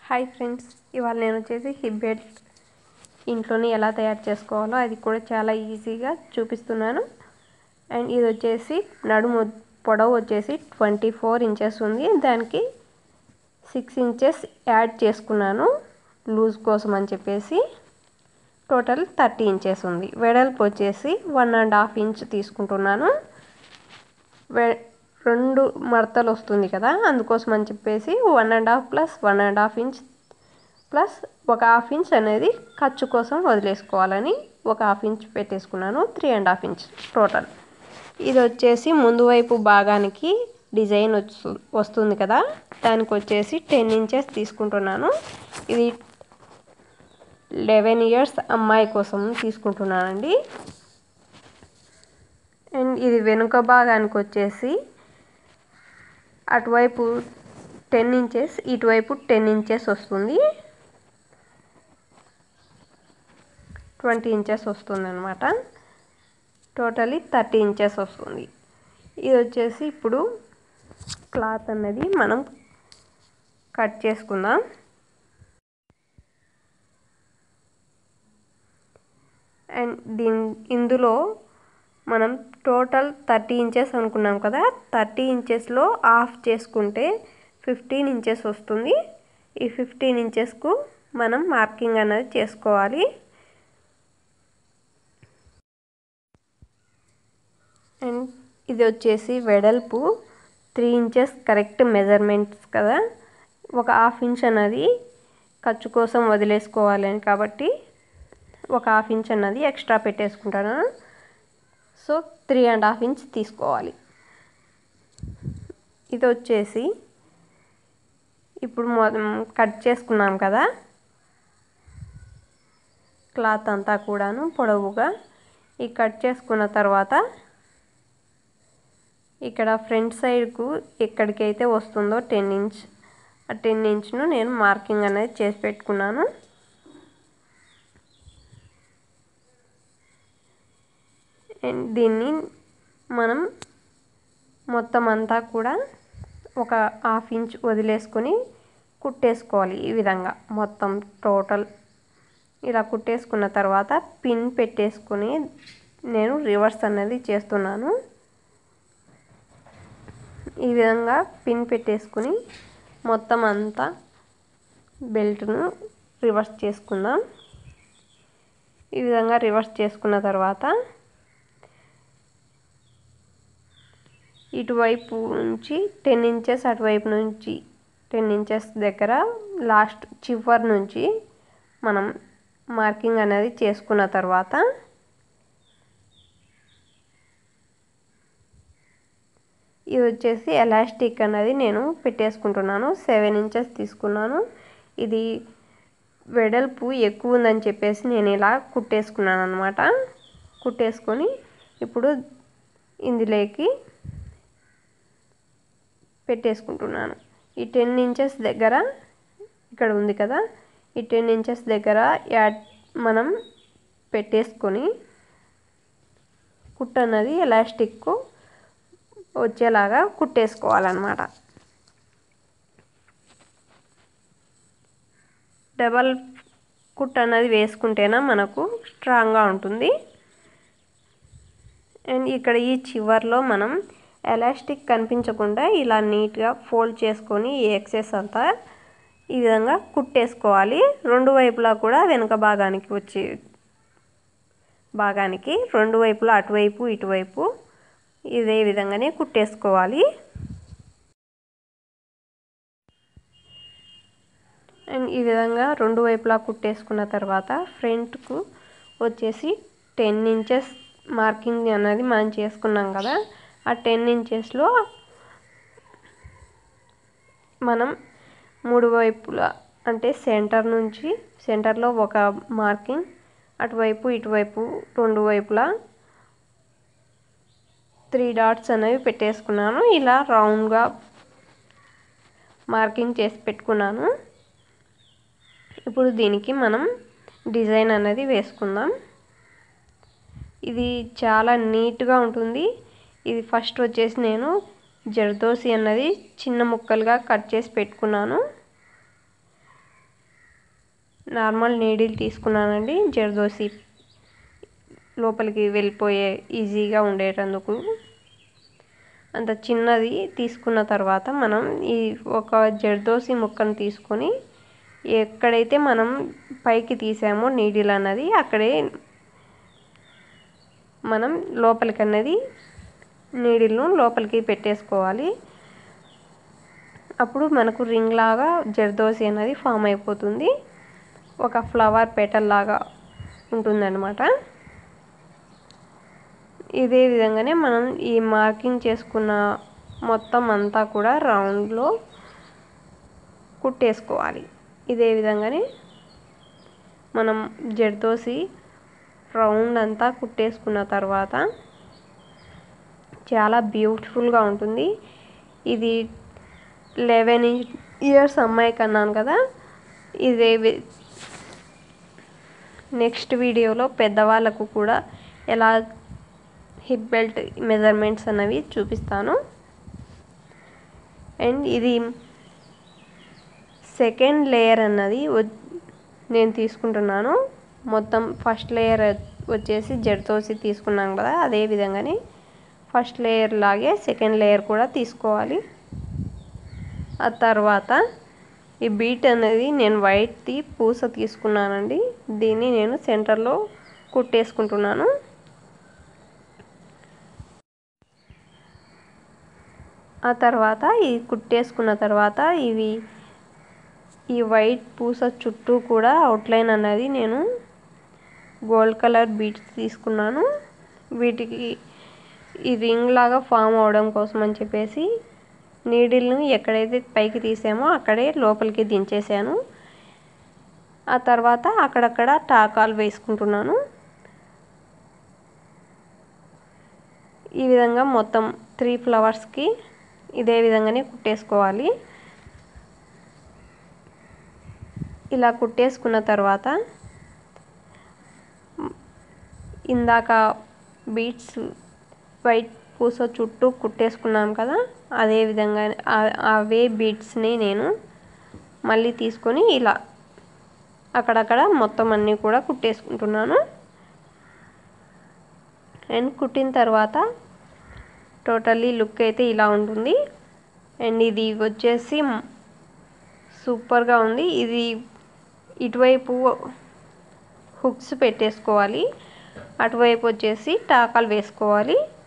hi friends ఇవాళ నేను వచ్చేసి హిప్ బెల్ట్ ఇంట్లోనే ఎలా తయారు చేసుకోవాలో అది కూడా చాలా ఈజీగా చూపిస్తున్నాను అండ్ ఇది వచ్చేసి నడుము పొడవు వచ్చేసి ట్వంటీ ఫోర్ ఇంచెస్ ఉంది దానికి సిక్స్ ఇంచెస్ యాడ్ చేసుకున్నాను లూజ్ కోసం అని చెప్పేసి టోటల్ థర్టీ ఇంచెస్ ఉంది వెడల్పు వచ్చేసి వన్ అండ్ హాఫ్ ఇంచ్ తీసుకుంటున్నాను వె రెండు మడతలు వస్తుంది కదా అందుకోసం అని చెప్పేసి one and half plus one and half inch plus ఒక హాఫ్ ఇంచ్ అనేది ఖర్చు కోసం వదిలేసుకోవాలని ఒక హాఫ్ ఇంచ్ పెట్టేసుకున్నాను three and half inch total ఇది వచ్చేసి ముందు వైపు భాగానికి డిజైన్ వచ్చు వస్తుంది కదా దానికి వచ్చేసి టెన్ ఇంచెస్ తీసుకుంటున్నాను ఇది లెవెన్ ఇయర్స్ అమ్మాయి కోసం తీసుకుంటున్నానండి అండ్ ఇది వెనుక భాగానికి వచ్చేసి అటువైపు టెన్ ఇంచెస్ ఇటువైపు టెన్ ఇంచెస్ వస్తుంది ట్వంటీ ఇంచెస్ వస్తుంది అనమాట టోటలీ థర్టీ ఇంచెస్ వస్తుంది ఇది వచ్చేసి ఇప్పుడు క్లాత్ అన్నది మనం కట్ చేసుకుందాం అండ్ దీని ఇందులో మనం టోటల్ థర్టీ ఇంచెస్ అనుకున్నాం కదా థర్టీ ఇంచెస్లో ఆఫ్ చేసుకుంటే ఫిఫ్టీన్ ఇంచెస్ వస్తుంది ఈ ఫిఫ్టీన్ ఇంచెస్కు మనం మార్కింగ్ అనేది చేసుకోవాలి అండ్ ఇది వచ్చేసి వెడల్పు త్రీ ఇంచెస్ కరెక్ట్ మెజర్మెంట్స్ కదా ఒక హాఫ్ ఇంచ్ అన్నది ఖర్చు కోసం వదిలేసుకోవాలని కాబట్టి ఒక హాఫ్ ఇంచ్ అన్నది ఎక్స్ట్రా పెట్టేసుకుంటాను so three and half inch తీసుకోవాలి ఇది వచ్చేసి ఇప్పుడు మొదం కట్ చేసుకున్నాం కదా క్లాత్ అంతా కూడాను పొడవుగా ఈ కట్ చేసుకున్న తర్వాత ఇక్కడ ఫ్రంట్ సైడ్కు ఎక్కడికైతే వస్తుందో టెన్ ఇంచ్ ఆ టెన్ ఇంచ్ను నేను మార్కింగ్ అనేది చేసి పెట్టుకున్నాను అండ్ దీన్ని మనం మొత్తం అంతా కూడా ఒక హాఫ్ ఇంచ్ వదిలేసుకొని కుట్టేసుకోవాలి ఈ విధంగా మొత్తం టోటల్ ఇలా కుట్టేసుకున్న తర్వాత పిన్ పెట్టేసుకొని నేను రివర్స్ అనేది చేస్తున్నాను ఈ విధంగా పిన్ పెట్టేసుకుని మొత్తం అంతా బెల్ట్ను రివర్స్ చేసుకుందాం ఈ విధంగా రివర్స్ చేసుకున్న తర్వాత ఇటువైపు నుంచి టెన్ ఇంచెస్ అటువైపు నుంచి టెన్ ఇంచెస్ దగ్గర లాస్ట్ చివరి నుంచి మనం మార్కింగ్ అనేది చేసుకున్న తర్వాత ఇది వచ్చేసి ఎలాస్టిక్ అనేది నేను పెట్టేసుకుంటున్నాను సెవెన్ ఇంచెస్ తీసుకున్నాను ఇది వెడల్పు ఎక్కువ ఉందని చెప్పేసి నేను ఇలా కుట్టేసుకున్నాను అనమాట కుట్టేసుకొని ఇప్పుడు ఇందులోకి పెట్టేసుకుంటున్నాను ఈ టెన్ ఇంచెస్ దగ్గర ఇక్కడ ఉంది కదా ఈ టెన్ ఇంచెస్ దగ్గర యాడ్ మనం పెట్టేసుకొని కుట్ట అన్నది ఎలాస్టిక్ వచ్చేలాగా కుట్టేసుకోవాలన్నమాట డబల్ కుట్ అన్నది వేసుకుంటేనే మనకు స్ట్రాంగ్గా ఉంటుంది అండ్ ఇక్కడ ఈ చివర్లో మనం ఎలాస్టిక్ కనిపించకుండా ఇలా నీట్గా ఫోల్డ్ చేసుకొని ఈ ఎక్సెస్ అంతా ఈ విధంగా కుట్టేసుకోవాలి రెండు వైపులా కూడా వెనుక భాగానికి వచ్చి భాగానికి రెండు వైపులా అటువైపు ఇటువైపు ఇదే విధంగానే కుట్టేసుకోవాలి అండ్ ఈ విధంగా రెండు వైపులా కుట్టేసుకున్న తర్వాత ఫ్రంట్కు వచ్చేసి టెన్ ఇంచెస్ మార్కింగ్ అనేది మనం చేసుకున్నాం కదా ఆ టెన్ ఇంచెస్లో మనం మూడు వైపులా అంటే సెంటర్ నుంచి సెంటర్లో ఒక మార్కింగ్ అటువైపు ఇటువైపు రెండు వైపులా త్రీ డాట్స్ అనేవి పెట్టేసుకున్నాను ఇలా రౌండ్గా మార్కింగ్ చేసి పెట్టుకున్నాను ఇప్పుడు దీనికి మనం డిజైన్ అనేది వేసుకుందాం ఇది చాలా నీట్గా ఉంటుంది ఇది ఫస్ట్ వచ్చేసి నేను జర్దోసి అన్నది చిన్న ముక్కలుగా కట్ చేసి పెట్టుకున్నాను నార్మల్ నీడిల్ తీసుకున్నానండి జర్దోసి లోపలికి వెళ్ళిపోయే ఈజీగా ఉండేటందుకు అంత చిన్నది తీసుకున్న తర్వాత మనం ఈ ఒక జర్దోసి ముక్కను తీసుకొని ఎక్కడైతే మనం పైకి తీసామో నీడిల్ అన్నది అక్కడే మనం లోపలికి అన్నది నీడిల్ను లోపలికి పెట్టేసుకోవాలి అప్పుడు మనకు రింగ్ లాగా జర్దోసి అనేది ఫామ్ అయిపోతుంది ఒక ఫ్లవర్ పెటల్ లాగా ఉంటుందన్నమాట ఇదే విధంగానే మనం ఈ మార్కింగ్ చేసుకున్న మొత్తం అంతా కూడా రౌండ్లో కుట్టేసుకోవాలి ఇదే విధంగానే మనం జర్దోసి రౌండ్ అంతా కుట్టేసుకున్న తర్వాత చాలా బ్యూటిఫుల్గా ఉంటుంది ఇది లెవెన్ ఇయర్స్ అమ్మాయికి అన్నాను కదా ఇదే నెక్స్ట్ వీడియోలో పెద్దవాళ్ళకు కూడా ఎలా హిప్ బెల్ట్ మెజర్మెంట్స్ అనేవి చూపిస్తాను అండ్ ఇది సెకండ్ లేయర్ అన్నది నేను తీసుకుంటున్నాను మొత్తం ఫస్ట్ లేయర్ వచ్చేసి జడ్తోసి తీసుకున్నాం కదా అదే విధంగానే ఫస్ట్ లేయర్ లాగే సెకండ్ లేయర్ కూడా తీసుకోవాలి ఆ తర్వాత ఈ బీట్ అనేది నేను వైట్ది పూస తీసుకున్నానండి దీన్ని నేను సెంటర్లో కుట్టేసుకుంటున్నాను ఆ తర్వాత ఈ కుట్టేసుకున్న తర్వాత ఇవి ఈ వైట్ పూస చుట్టూ కూడా అవుట్లైన్ అన్నది నేను గోల్డ్ కలర్ బీట్స్ తీసుకున్నాను వీటికి ఈ రింగ్ లాగా ఫామ్ అవడం కోసం అని చెప్పేసి నీడిల్ని ఎక్కడైతే పైకి తీసామో అక్కడే లోపలికి దించేసాను ఆ తర్వాత అక్కడక్కడ టాకాలు వేసుకుంటున్నాను ఈ విధంగా మొత్తం త్రీ ఫ్లవర్స్కి ఇదే విధంగానే కుట్టేసుకోవాలి ఇలా కుట్టేసుకున్న తర్వాత ఇందాక బీట్స్ వైట్ పూస చుట్టూ కుట్టేసుకున్నాం కదా అదే విధంగా అవే బీట్స్ని నేను మళ్ళీ తీసుకొని ఇలా అక్కడక్కడ మొత్తం అన్నీ కూడా కుట్టేసుకుంటున్నాను అండ్ కుట్టిన తర్వాత టోటల్లీ లుక్ అయితే ఇలా ఉంటుంది అండ్ ఇది వచ్చేసి సూపర్గా ఉంది ఇది ఇటువైపు హుక్స్ పెట్టేసుకోవాలి అటువైపు వచ్చేసి టాకాలు వేసుకోవాలి